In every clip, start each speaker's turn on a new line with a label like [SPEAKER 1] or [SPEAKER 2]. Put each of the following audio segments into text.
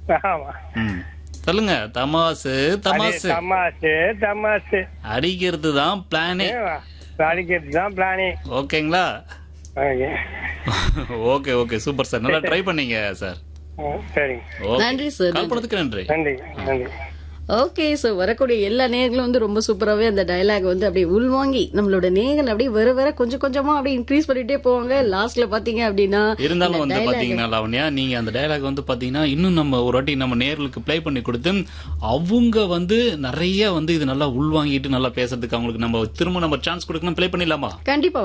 [SPEAKER 1] ஆமா
[SPEAKER 2] ம் சொல்லுங்க தமாசு
[SPEAKER 1] அது
[SPEAKER 2] தமாசு
[SPEAKER 1] தமாசு தமாசு
[SPEAKER 2] அடிக்கிறது தான் பிளானே
[SPEAKER 1] அடிக்கிறது தான் பிளானிங்
[SPEAKER 2] ஓகேங்களா
[SPEAKER 1] okay
[SPEAKER 2] okay okay super sir நல்லா ட்ரை பண்ணீங்க சார்
[SPEAKER 1] சரிங்க
[SPEAKER 2] ஓகே
[SPEAKER 3] நன்றி சார்
[SPEAKER 2] கால் பண்ணதுக்கு நன்றி
[SPEAKER 1] நன்றி நன்றி
[SPEAKER 3] ஓகே ஸோ வரக்கூடிய எல்லா நேர்களும் வந்து ரொம்ப சூப்பராகவே அந்த டயலாக் வந்து அப்படியே உள்வாங்கி நம்மளோட நேர்கள் அப்படியே வர வர கொஞ்சம் கொஞ்சமா அப்படியே இன்க்ரீஸ் பண்ணிட்டே போவாங்க லாஸ்ட்ல பாத்தீங்க அப்படின்னா
[SPEAKER 2] இருந்தாலும் வந்து
[SPEAKER 3] இந்த dialogue-
[SPEAKER 2] பாத்தீங்கன்னா லாவண்யா நீங்க அந்த டயலாக் வந்து பாத்தீங்கன்னா இன்னும் நம்ம ஒரு வாட்டி நம்ம நேர்களுக்கு ப்ளே பண்ணி கொடுத்து அவங்க வந்து நிறைய வந்து இது நல்லா உள்வாங்கிட்டு நல்லா பேசுறதுக்கு அவங்களுக்கு நம்ம திரும்ப நம்ம சான்ஸ் கொடுக்கணும் ப்ளே பண்ணிடலாமா
[SPEAKER 3] கண்டிப்பா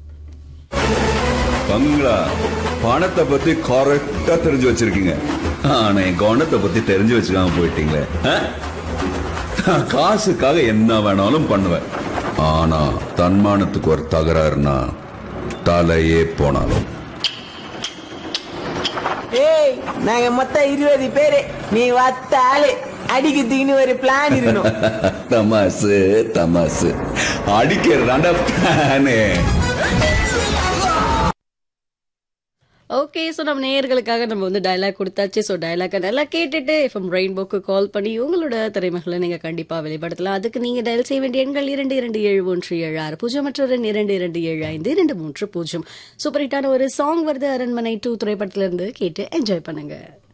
[SPEAKER 4] பங்களா பணத்தை பத்தி கரெக்டா தெரிஞ்சு வச்சிருக்கீங்க ஆனா என் கவனத்தை பத்தி தெரிஞ்சு வச்சுக்காம போயிட்டீங்களே ஆ? நான் காசுக்காக என்ன வேணாலும் பண்ணுவேன் ஆனா தன்மானத்துக்கு ஒரு தகராறுனா தலையே போனாலும்
[SPEAKER 5] ஏய் நாங்க மொத்தம் இருபது பேரு நீ வத்த ஆளு அடிக்கிறதுக்குன்னு ஒரு பிளான் இருக்கணும்
[SPEAKER 4] தமாசு தமாசு அடிக்கிறதாண்டா பிளானே
[SPEAKER 3] ஓகே ஸோ நம்ம நேயர்களுக்காக நம்ம வந்து டயலாக் கொடுத்தாச்சு ஸோ டயலாக்கை நல்லா கேட்டுட்டு எஃப்எம் ரெயின்போக்கு கால் பண்ணி உங்களோட திறமைகளை நீங்கள் கண்டிப்பாக வெளிப்படுத்தலாம் அதுக்கு நீங்கள் டயல் செய்ய வேண்டிய எண்கள் இரண்டு இரண்டு ஏழு ஒன்று ஏழு ஆறு பூஜ்ஜியம் மற்றொரு இரண்டு இரண்டு ஏழு ஐந்து இரண்டு மூன்று பூஜ்ஜியம் சூப்பர் ஹிட்டான ஒரு சாங் வருது அரண்மனை டூ திரைப்படத்திலிருந்து கேட்டு என்ஜாய் பண்ணுங்க